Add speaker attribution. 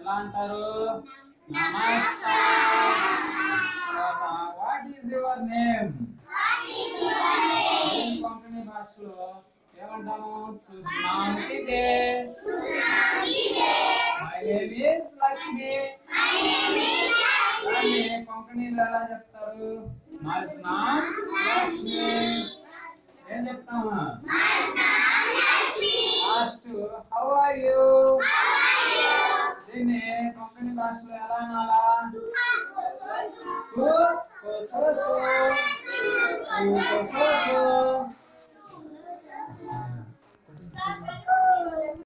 Speaker 1: ఎలా అంటారు నమస్కారం what is your name Konkani భాషలో ఏమంటాము కృష్ణాంకితే మై నేమ్ ఇస్ లక్ష్మి దాన్ని కొంకణిలో ఎలా చెప్తారు మై నామ్ లక్ష్మి ఏం చెప్తాము లాస్ట్ హౌ ఆర్ యు దీన్ని కొంకణి భాషలో ఎలా అనాలా కు కొసోసో కు కొసోసో